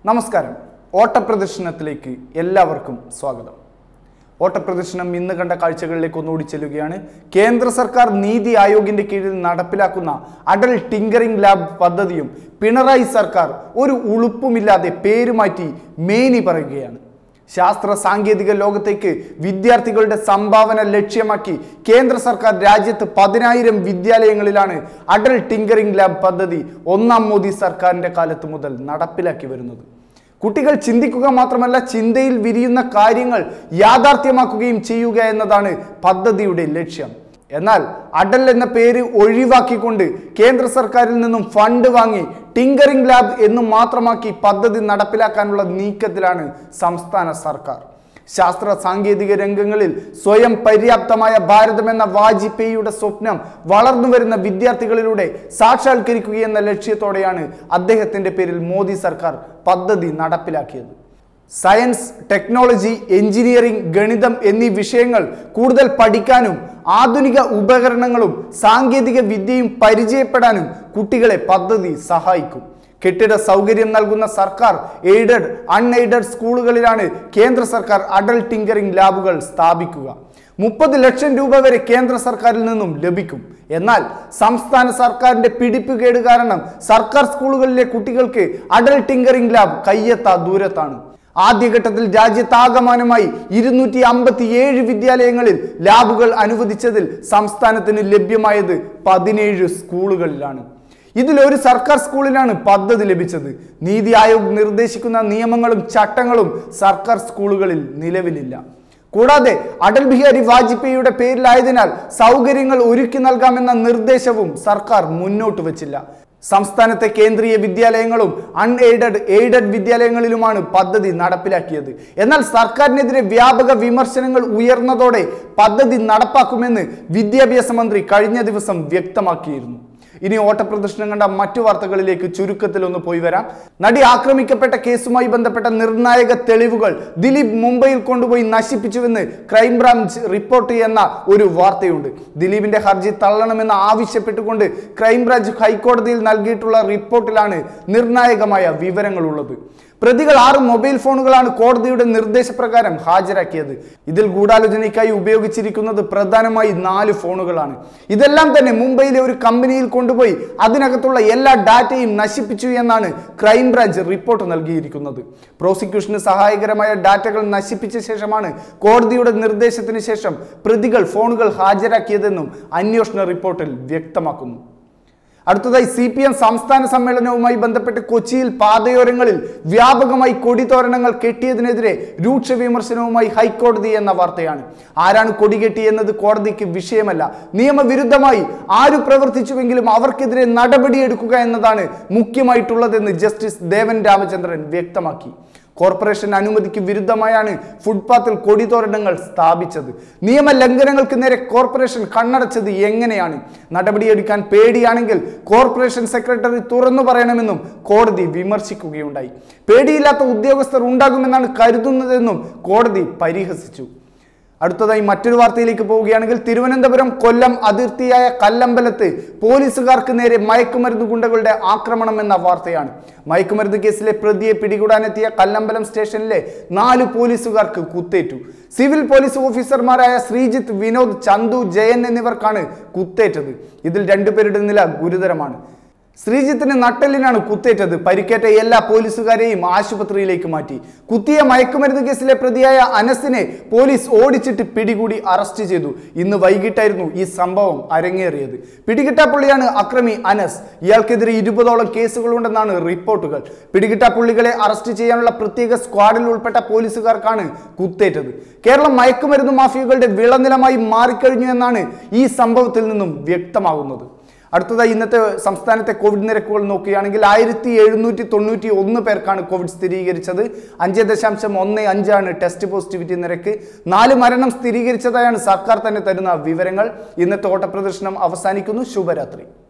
നമസ്കാരം ഓട്ടപ്രദർശനത്തിലേക്ക് എല്ലാവർക്കും സ്വാഗതം ഓട്ടപ്രദർശനം ഇന്ന് കണ്ട കാഴ്ചകളിലേക്ക് ഒന്നുകൂടി ചെല്ലുകയാണ് കേന്ദ്ര സർക്കാർ നീതി ആയോഗിന്റെ കീഴിൽ നടപ്പിലാക്കുന്ന അടൽ ടിങ്കറിംഗ് ലാബ് പദ്ധതിയും പിണറായി സർക്കാർ ഒരു ഉളുപ്പുമില്ലാതെ പേര് മാറ്റി മേനി പറയുകയാണ് ശാസ്ത്ര സാങ്കേതിക ലോകത്തേക്ക് വിദ്യാർത്ഥികളുടെ സംഭാവന ലക്ഷ്യമാക്കി കേന്ദ്ര സർക്കാർ രാജ്യത്ത് പതിനായിരം വിദ്യാലയങ്ങളിലാണ് അടൽ ടിങ്കറിംഗ് ലാബ് പദ്ധതി ഒന്നാം മോദി സർക്കാരിന്റെ കാലത്ത് മുതൽ നടപ്പിലാക്കി വരുന്നത് കുട്ടികൾ ചിന്തിക്കുക മാത്രമല്ല ചിന്തയിൽ വിരിയുന്ന കാര്യങ്ങൾ യാഥാർത്ഥ്യമാക്കുകയും ചെയ്യുക എന്നതാണ് പദ്ധതിയുടെ ലക്ഷ്യം എന്നാൽ അടൽ എന്ന പേര് ഒഴിവാക്കിക്കൊണ്ട് കേന്ദ്ര സർക്കാരിൽ നിന്നും ഫണ്ട് വാങ്ങി ടിങ്കറിംഗ് ലാബ് എന്ന് മാത്രമാക്കി പദ്ധതി നടപ്പിലാക്കാനുള്ള നീക്കത്തിലാണ് സംസ്ഥാന സർക്കാർ ശാസ്ത്ര സാങ്കേതിക രംഗങ്ങളിൽ സ്വയം പര്യാപ്തമായ ഭാരതം എന്ന വാജ്പേയിയുടെ സ്വപ്നം വളർന്നു വരുന്ന വിദ്യാർത്ഥികളിലൂടെ സാക്ഷാത്കരിക്കുകയെന്ന ലക്ഷ്യത്തോടെയാണ് അദ്ദേഹത്തിന്റെ പേരിൽ മോദി സർക്കാർ പദ്ധതി നടപ്പിലാക്കിയത് സയൻസ് ടെക്നോളജി എഞ്ചിനീയറിംഗ് ഗണിതം എന്നീ വിഷയങ്ങൾ കൂടുതൽ പഠിക്കാനും ആധുനിക ഉപകരണങ്ങളും സാങ്കേതിക വിദ്യയും പരിചയപ്പെടാനും കുട്ടികളെ പദ്ധതി സഹായിക്കും കെട്ടിട സൗകര്യം നൽകുന്ന സർക്കാർ എയ്ഡഡ് അൺഎയ്ഡഡ് സ്കൂളുകളിലാണ് കേന്ദ്ര സർക്കാർ അഡൽ ടിങ്കറിംഗ് ലാബുകൾ സ്ഥാപിക്കുക മുപ്പത് ലക്ഷം രൂപ വരെ കേന്ദ്ര സർക്കാരിൽ നിന്നും ലഭിക്കും എന്നാൽ സംസ്ഥാന സർക്കാരിന്റെ പിടിപ്പുകേട് കാരണം സർക്കാർ സ്കൂളുകളിലെ കുട്ടികൾക്ക് അഡൽ ടിങ്കറിംഗ് ലാബ് കയ്യെത്താ ദൂരത്താണ് ആദ്യഘട്ടത്തിൽ രാജ്യത്താകമാനമായി ഇരുന്നൂറ്റി അമ്പത്തി ഏഴ് വിദ്യാലയങ്ങളിൽ ലാബുകൾ അനുവദിച്ചതിൽ സംസ്ഥാനത്തിന് ലഭ്യമായത് പതിനേഴ് സ്കൂളുകളിലാണ് ഇതിൽ ഒരു സർക്കാർ സ്കൂളിലാണ് പദ്ധതി ലഭിച്ചത് നീതി ആയോഗ് നിർദ്ദേശിക്കുന്ന നിയമങ്ങളും ചട്ടങ്ങളും സർക്കാർ സ്കൂളുകളിൽ നിലവിലില്ല കൂടാതെ അടൽ ബിഹാരി വാജ്പേയിയുടെ പേരിലായതിനാൽ സൗകര്യങ്ങൾ ഒരുക്കി നൽകാമെന്ന നിർദ്ദേശവും സർക്കാർ മുന്നോട്ട് വച്ചില്ല സംസ്ഥാനത്തെ കേന്ദ്രീയ വിദ്യാലയങ്ങളും അൺഎയ്ഡഡ് എയ്ഡഡ് വിദ്യാലയങ്ങളിലുമാണ് പദ്ധതി നടപ്പിലാക്കിയത് എന്നാൽ സർക്കാരിനെതിരെ വ്യാപക വിമർശനങ്ങൾ ഉയർന്നതോടെ പദ്ധതി നടപ്പാക്കുമെന്ന് വിദ്യാഭ്യാസ മന്ത്രി കഴിഞ്ഞ ദിവസം വ്യക്തമാക്കിയിരുന്നു ഇനി ഓട്ടപ്രദർശനം കണ്ട മറ്റു വാർത്തകളിലേക്ക് ചുരുക്കത്തിൽ ഒന്ന് പോയി വരാം നടി ആക്രമിക്കപ്പെട്ട കേസുമായി ബന്ധപ്പെട്ട നിർണായക തെളിവുകൾ ദിലീപ് മുംബൈയിൽ കൊണ്ടുപോയി നശിപ്പിച്ചുവെന്ന് ക്രൈംബ്രാഞ്ച് റിപ്പോർട്ട് ചെയ്യുന്ന ഒരു വാർത്തയുണ്ട് ദിലീപിന്റെ ഹർജി തള്ളണമെന്ന് ആവശ്യപ്പെട്ടുകൊണ്ട് ക്രൈംബ്രാഞ്ച് ഹൈക്കോടതിയിൽ നൽകിയിട്ടുള്ള റിപ്പോർട്ടിലാണ് നിർണായകമായ വിവരങ്ങളുള്ളത് പ്രതികൾ ആറ് മൊബൈൽ ഫോണുകളാണ് കോടതിയുടെ നിർദ്ദേശപ്രകാരം ഹാജരാക്കിയത് ഇതിൽ ഗൂഢാലോചനയ്ക്കായി ഉപയോഗിച്ചിരിക്കുന്നത് പ്രധാനമായി നാല് ഫോണുകളാണ് ഇതെല്ലാം തന്നെ മുംബൈയിലെ ഒരു കമ്പനിയിൽ കൊണ്ടുപോയി അതിനകത്തുള്ള എല്ലാ ഡാറ്റയും നശിപ്പിച്ചു എന്നാണ് ക്രൈംബ്രാഞ്ച് റിപ്പോർട്ട് നൽകിയിരിക്കുന്നത് പ്രോസിക്യൂഷന് സഹായകരമായ ഡാറ്റകൾ നശിപ്പിച്ച ശേഷമാണ് കോടതിയുടെ നിർദ്ദേശത്തിന് ശേഷം പ്രതികൾ ഫോണുകൾ ഹാജരാക്കിയതെന്നും അന്വേഷണ റിപ്പോർട്ടിൽ വ്യക്തമാക്കുന്നു അടുത്തതായി സി പി എം സംസ്ഥാന സമ്മേളനവുമായി ബന്ധപ്പെട്ട് കൊച്ചിയിൽ പാതയോരങ്ങളിൽ വ്യാപകമായി കൊടിതോരണങ്ങൾ കെട്ടിയതിനെതിരെ രൂക്ഷ വിമർശനവുമായി ഹൈക്കോടതി എന്ന വാർത്തയാണ് ആരാണ് കൊടി കെട്ടിയെന്നത് കോടതിക്ക് വിഷയമല്ല നിയമവിരുദ്ധമായി ആരു പ്രവർത്തിച്ചുവെങ്കിലും അവർക്കെതിരെ നടപടിയെടുക്കുക എന്നതാണ് മുഖ്യമായിട്ടുള്ളതെന്ന് ജസ്റ്റിസ് ദേവൻ രാമചന്ദ്രൻ വ്യക്തമാക്കി കോർപ്പറേഷൻ അനുമതിക്ക് വിരുദ്ധമായാണ് ഫുട്പാത്തിൽ കൊടിതോരണങ്ങൾ സ്ഥാപിച്ചത് നിയമലംഘനങ്ങൾക്ക് നേരെ കോർപ്പറേഷൻ കണ്ണടച്ചത് എങ്ങനെയാണ് നടപടിയെടുക്കാൻ പേടിയാണെങ്കിൽ കോർപ്പറേഷൻ സെക്രട്ടറി തുറന്നു പറയണമെന്നും കോടതി വിമർശിക്കുകയുണ്ടായി പേടിയില്ലാത്ത ഉദ്യോഗസ്ഥർ ഉണ്ടാകുമെന്നാണ് കരുതുന്നതെന്നും കോടതി പരിഹസിച്ചു അടുത്തതായി മറ്റൊരു വാർത്തയിലേക്ക് പോവുകയാണെങ്കിൽ തിരുവനന്തപുരം കൊല്ലം അതിർത്തിയായ കല്ലമ്പലത്ത് പോലീസുകാർക്ക് നേരെ മയക്കുമരുന്ന് ഗുണ്ടകളുടെ ആക്രമണം എന്ന വാർത്തയാണ് മയക്കുമരുന്ന് കേസിലെ പ്രതിയെ പിടികൂടാനെത്തിയ കല്ലമ്പലം സ്റ്റേഷനിലെ നാല് പോലീസുകാർക്ക് കുത്തേറ്റു സിവിൽ പോലീസ് ഓഫീസർമാരായ ശ്രീജിത്ത് വിനോദ് ചന്തു ജയൻ എന്നിവർക്കാണ് കുത്തേറ്റത് ഇതിൽ രണ്ടുപേരുടെ നില ഗുരുതരമാണ് ശ്രീജിത്തിന് നട്ടെല്ലിനാണ് കുത്തേറ്റത് പരിക്കേറ്റ എല്ലാ പോലീസുകാരെയും ആശുപത്രിയിലേക്ക് മാറ്റി കുത്തിയ മയക്കുമരുന്ന് കേസിലെ പ്രതിയായ അനസിനെ പോലീസ് ഓടിച്ചിട്ട് പിടികൂടി അറസ്റ്റ് ചെയ്തു ഇന്ന് വൈകിട്ടായിരുന്നു ഈ സംഭവം അരങ്ങേറിയത് പിടികിട്ടാപ്പുള്ളിയാണ് അക്രമി അനസ് ഇയാൾക്കെതിരെ ഇരുപതോളം കേസുകളുണ്ടെന്നാണ് റിപ്പോർട്ടുകൾ പിടികിട്ടാപ്പുള്ളികളെ അറസ്റ്റ് ചെയ്യാനുള്ള പ്രത്യേക സ്ക്വാഡിൽ ഉൾപ്പെട്ട പോലീസുകാർക്കാണ് കുത്തേറ്റത് കേരളം മയക്കുമരുന്ന് മാഫിയകളുടെ വിളനിലമായി മാറിക്കഴിഞ്ഞു എന്നാണ് ഈ സംഭവത്തിൽ നിന്നും വ്യക്തമാകുന്നത് അടുത്തതായി ഇന്നത്തെ സംസ്ഥാനത്തെ കോവിഡ് നിരക്കുകൾ നോക്കുകയാണെങ്കിൽ ആയിരത്തി എഴുന്നൂറ്റി തൊണ്ണൂറ്റി ഒന്ന് പേർക്കാണ് കോവിഡ് സ്ഥിരീകരിച്ചത് അഞ്ച് ദശാംശം ഒന്ന് അഞ്ചാണ് ടെസ്റ്റ് പോസിറ്റിവിറ്റി നിരക്ക് നാല് മരണം സ്ഥിരീകരിച്ചതായാണ് സർക്കാർ തന്നെ തരുന്ന വിവരങ്ങൾ ഇന്നത്തെ ഓട്ടപ്രദർശനം അവസാനിക്കുന്നു ശുഭരാത്രി